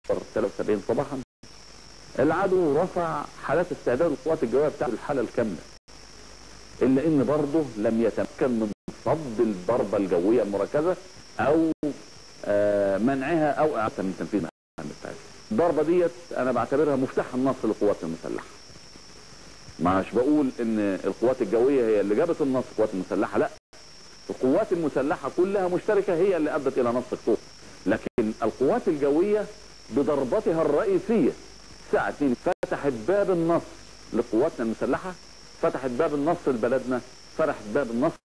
73 صباحا العدو رفع حالات استعداد القوات الجويه بتاعته الحاله الكامله الا ان برضه لم يتمكن من صد الضربه الجويه المركزه او آه، منعها او اعاده من تنفيذ المهام بتاعتها الضربه ديت انا بعتبرها مفتاح النصر للقوات المسلحه مش بقول ان القوات الجويه هي اللي جابت النصر القوات المسلحه لا القوات المسلحه كلها مشتركه هي اللي ادت الى نصر القوه لكن القوات الجويه بضربتها الرئيسيه الساعه 2 فتحت باب النصر لقواتنا المسلحه فتحت باب النصر لبلدنا فتحت باب النصر